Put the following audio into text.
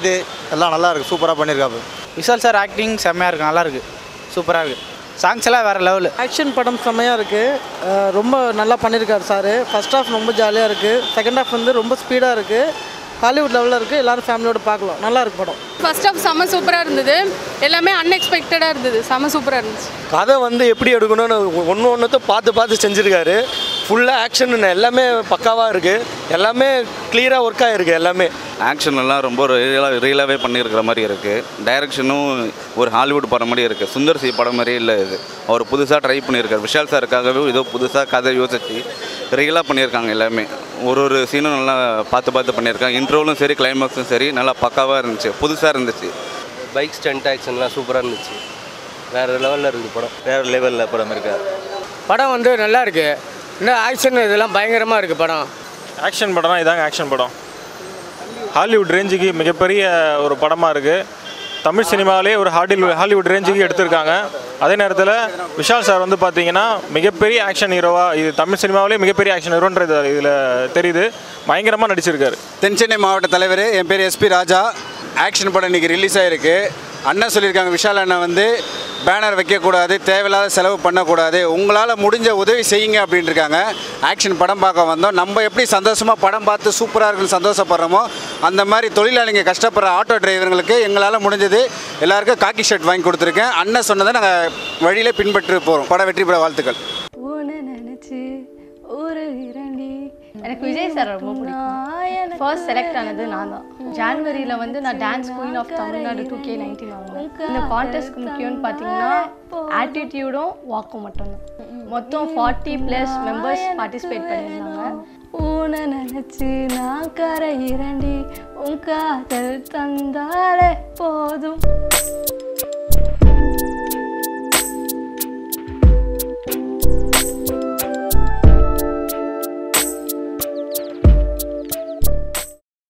fight எல்லாம் நல்லா இருக்கு சூப்பராக பண்ணியிருக்காப்பு விஷால் சார் ஆக்டிங் செம்மையாக இருக்கு நல்லா இருக்கு சூப்பராக இருக்கு சாங்ஸ் எல்லாம் வேறு லெவலு ஆக்ஷன் படம் செம்மையாக இருக்குது ரொம்ப நல்லா பண்ணியிருக்காரு சார் ஃபர்ஸ்ட் ஹாஃப் ரொம்ப ஜாலியாக இருக்குது செகண்ட் ஹாஃப் வந்து ரொம்ப ஸ்பீடாக இருக்குது ஹாலிவுட் லெவலில் இருக்குது எல்லாரும் ஃபேமிலியோட பார்க்கலாம் நல்லா இருக்கு படம் ஃபர்ஸ்ட் ஆஃப் செம்ம சூப்பராக இருந்தது எல்லாமே அன்எக்ஸ்பெக்டடாக இருந்தது செம்ம சூப்பராக இருந்துச்சு கதை வந்து எப்படி எடுக்கணும்னு ஒன்று ஒன்றுத்த பார்த்து பார்த்து செஞ்சுருக்காரு ஃபுல்லாக ஆக்ஷன் எல்லாமே பக்காவாக இருக்குது எல்லாமே கிளியராக ஒர்க் ஆகிருக்கு எல்லாமே ஆக்ஷன் எல்லாம் ரொம்ப ரியலாக ரியலாகவே பண்ணியிருக்கிற மாதிரி இருக்குது டைரக்ஷனும் ஒரு ஹாலிவுட் படம் மாதிரி இருக்குது சுந்தர் சி படம் மாதிரியே இல்லை இது அவர் புதுசாக ட்ரை பண்ணியிருக்காரு விஷால் சாருக்காகவே ஏதோ புதுசாக கதை யோசிச்சு ரியலாக பண்ணியிருக்காங்க எல்லாமே ஒரு ஒரு சீனும் நல்லா பார்த்து பார்த்து பண்ணியிருக்காங்க இன்ட்ரோலும் சரி கிளைமேக்ஸும் சரி நல்லா பக்காவாக இருந்துச்சு புதுசாக இருந்துச்சு பைக் ஸ்டண்ட் ஆக்ஷன்லாம் சூப்பராக இருந்துச்சு வேறு லெவலில் இருக்குது படம் வேறு லெவலில் படம் இருக்கா படம் வந்து நல்லா இருக்கு இன்னும் ஆக்ஷன் இதெல்லாம் பயங்கரமாக இருக்குது படம் ஆக்ஷன் படம்னா இதாங்க ஆக்ஷன் படம் ஹாலிவுட் ரேஞ்சுக்கு மிகப்பெரிய ஒரு படமாக இருக்குது தமிழ் சினிமாவிலே ஒரு ஹாலிவுட் ஹாலிவுட் ரேஞ்சுக்கு எடுத்திருக்காங்க அதே நேரத்தில் விஷால் சார் வந்து பார்த்தீங்கன்னா மிகப்பெரிய ஆக்ஷன் ஹீரோவாக இது தமிழ் சினிமாவிலே மிகப்பெரிய ஆக்ஷன் ஹீரோன்றது இதில் தெரியுது பயங்கரமாக நடிச்சிருக்காரு தென்சென்னை மாவட்ட தலைவர் என் பேர் எஸ்பி ராஜா ஆக்ஷன் படம் இன்றைக்கி ரிலீஸ் ஆகிருக்கு அண்ணன் சொல்லியிருக்காங்க விஷால் அண்ணன் வந்து பேனர் வைக்கக்கூடாது தேவையில்லாத செலவு பண்ணக்கூடாது உங்களால் முடிஞ்ச உதவி செய்யுங்க அப்படின்னு இருக்காங்க ஆக்ஷன் படம் பார்க்க வந்தோம் நம்ம எப்படி சந்தோஷமாக படம் பார்த்து சூப்பராக இருக்குன்னு சந்தோஷப்படுறோமோ அந்த மாதிரி தொழிலாளிங்க கஷ்டப்படுற ஆட்டோ டிரைவர்களுக்கு எங்களால் முடிஞ்சது எல்லாருக்கும் காக்கி ஷர்ட் வாங்கி கொடுத்துருக்கேன் அண்ணன் சொன்னதை நாங்கள் வழியிலே பின்பற்றி போகிறோம் படம் வெற்றி பெற வாழ்த்துக்கள் உன்னை நினச்சி ஒரு இரண்டி எனக்கு விஜய் சார் ரொம்ப பிடிக்கும் ஃபர்ஸ்ட் செலக்ட் ஆனது நான் தான் ஜான்வரியில் வந்து நான் dance queen of Tamil Nadu two K nineteen வாங்கினேன் இந்த கான்டெஸ்ட்க்கு முக்கியம்னு பார்த்தீங்கன்னா ஆட்டிடியூடும் வாக்கும் மட்டும்தான் மொத்தம் ஃபார்ட்டி ப்ளஸ் மெம்பர்ஸ் பார்ட்டிசிபேட் பண்ணியிருந்தாங்க உன்னை நினச்சி நான் கரை இரண்டி உன் காதல் தந்தாலே போதும்